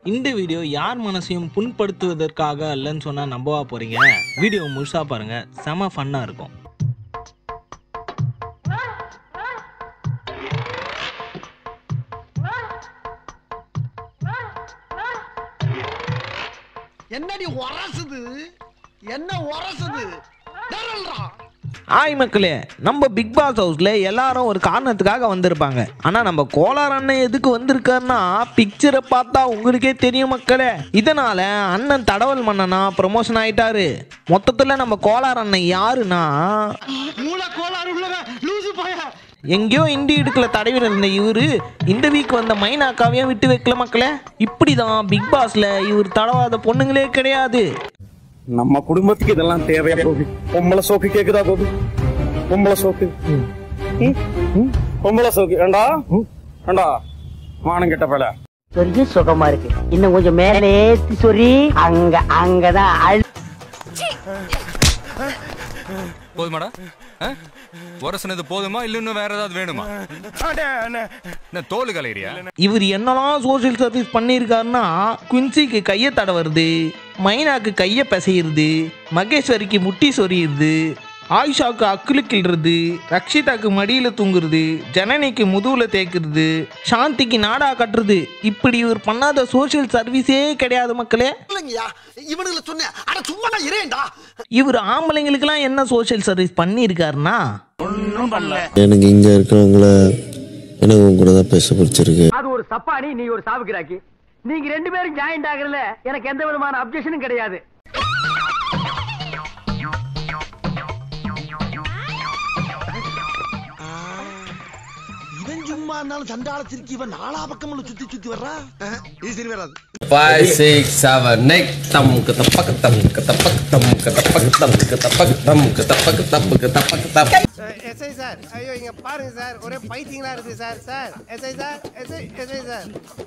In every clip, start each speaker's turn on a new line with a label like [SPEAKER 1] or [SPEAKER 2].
[SPEAKER 1] இந்த வீடியோ யார் மனசையும் புண்படுத்துவதற்காக அல்லன்னு சொன்னா நம்பவா போறீங்க வீடியோ முழுசா பாருங்க செம ஃபன்னா இருக்கும்
[SPEAKER 2] என்னடி உரசுது என்ன உரசுது டரல்றா
[SPEAKER 1] ஆய் மக்களே நம்ம பிக் பாஸ் ஹவுஸ்ல எல்லாரும் ஒரு காரணத்துக்காக வந்திருப்பாங்க ஆனா நம்ம கோலார் அண்ணன் எதுக்கு வந்திருக்காருன்னா பிக்சரை பார்த்தா உங்களுக்கே தெரியும் மக்களே இதனால அண்ணன் தடவல் மன்னனா ப்ரமோஷன் ஆயிட்டாரு மொத்தத்துல நம்ம கோலார் அண்ணன் யாருன்னா
[SPEAKER 2] மூளை கோளாறு உள்ளவன் லூசு பைய
[SPEAKER 1] எங்கேயோ இண்டி இடுக்கல தடவி இருந்த இவரு இந்த வீக் வந்த மைனாக்காவையும் விட்டு வைக்கல மக்களே இப்படிதான் பிக் பாஸ்ல இவர் தடவாத பொண்ணுங்களே கிடையாது
[SPEAKER 3] நம்ம குடும்பத்துக்கு இதெல்லாம் தேவையா கோபி பொம்பளை சோக்கு கேக்குதா கோபி பொம்பளை சோக்கு ம்? ம்? பொம்பளை சோக்கு ஏண்டா ஏண்டா மானம் கெட்ட பல
[SPEAKER 4] சொரிய சுகமா இருக்கு இன்னும் கொஞ்சம் மேலே ஏத்தி சொறி அங்க அங்கதான் அழு
[SPEAKER 5] போதுமாடா ஆ? உரசுனது போதுமா இல்ல இன்னும் வேற ஏதாவது வேணுமா என்ன தோல் கலையிறியா
[SPEAKER 1] இவர் என்னெல்லாம் சோஷியல் சர்வீஸ் பண்ணியிருக்காருன்னா குன்சிக்கு கையை தடவுறது மைனாக்கு கையை பிசையிறது மகேஸ்வரிக்கு முட்டி சொரியுது ஆயிஷாவுக்கு அக்குலு கிள்றது ரக்ஷிதாக்கு மடியில் தூங்குறது ஜனனிக்கு முதுகில் தேய்க்கிறது சாந்திக்கு நாடா கட்டுறது இப்படி இவர் பண்ணாத சோஷியல் சர்வீஸே கிடையாது மக்களே
[SPEAKER 2] இல்லைங்கய்யா இவனுங்களை சொன்னேன் அட சும்மா நான் இரேன்டா
[SPEAKER 1] இவர் ஆம்பளைங்களுக்கெல்லாம் என்ன சோஷியல் சர்வீஸ் பண்ணியிருக்காருன்னா
[SPEAKER 6] எனக்கு இங்க இருக்கிறவங்கள எனக்கு உங்க கூட தான் பேச பிடிச்சிருக்கு
[SPEAKER 4] அது ஒரு சப்பானி நீ ஒரு சாவுக்கிறாக்கி நீங்க ரெண்டு பேரும் ஜாயிண்ட் ஆகுறதுல எனக்கு எந்த விதமான அப்ஜெக்ஷனும் கிடையாது
[SPEAKER 2] இவன் சும்மா இருந்தாலும் சண்டால திருக்கி இவன் நாலா பக்கமும் சுத்தி சுத்தி வர்றா அஹ், இது சரி வராது
[SPEAKER 7] Five, six, seven, eight. Tam ketapak tam ketapak tam ketapak tam ketapak tam ketapak tam ketapak tam.
[SPEAKER 8] SI sir ஐயோ இங்க பாருங்க சார் ஒரே பைத்தியங்களா இருக்கு sir sir SI sir SI SI sir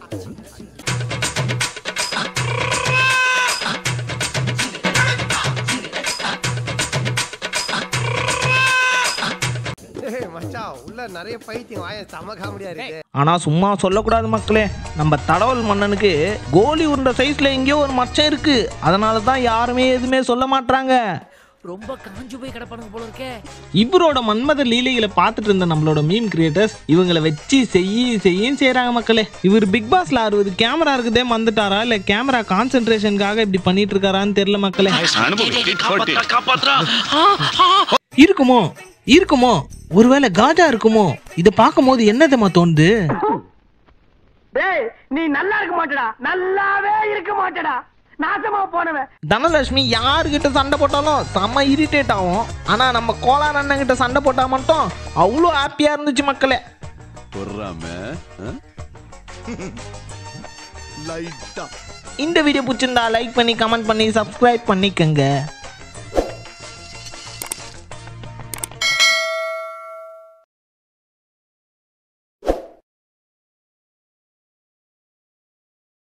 [SPEAKER 8] ஏய், மச்சான் உள்ள நிறைய பைத்தியம் வாய செம காமெடியா இருக்கு
[SPEAKER 1] ஆனால் சும்மா சொல்லக்கூடாது மக்களே நம்ம தடவல் மன்னனுக்கு கோலி உருண்ட சைஸில் எங்கேயோ ஒரு மச்சம் இருக்கு அதனால தான் யாருமே எதுவுமே சொல்ல மாட்றாங்க
[SPEAKER 4] ரொம்ப காஞ்சு போய் கிடப்பானுங்க போல இருக்கே
[SPEAKER 1] இவரோட மன்மத லீலைகளை பார்த்துட்டு இருந்த நம்மளோட மீம் கிரியேட்டர்ஸ் இவங்களை வச்சு செய்யி செய்யும் செய்கிறாங்க மக்களே இவர் பிக் பாஸ்ல அறுபது கேமரா இருக்குதே வந்துட்டாரா இல்லை கேமரா கான்சென்ட்ரேஷனுக்காக இப்படி பண்ணிட்டு இருக்காரான்னு தெரியல மக்களே இருக்குமோ இருக்குமோ ஒருவேளை காஜா இருக்குமோ இதை பார்க்கும்போது என்னதம்மா தோணுது
[SPEAKER 4] டேய் நீ நல்லா இருக்க மாட்டடா நல்லாவே இருக்க மாட்டடா நாசமா போனவன்
[SPEAKER 1] தனலட்சுமி யாருக்கிட்ட சண்டை போட்டாலும் செம்ம இரிட்டேட் ஆகும் ஆனா நம்ம கோலார் அண்ணன் கிட்ட சண்டை போட்டா மட்டும் அவ்வளோ ஹாப்பியா இருந்துச்சு மக்களே
[SPEAKER 2] லைட்டா
[SPEAKER 1] இந்த வீடியோ பிடிச்சிருந்தா லைக் பண்ணி கமெண்ட் பண்ணி சப்ஸ்கிரைப் பண்ணிக்கங்க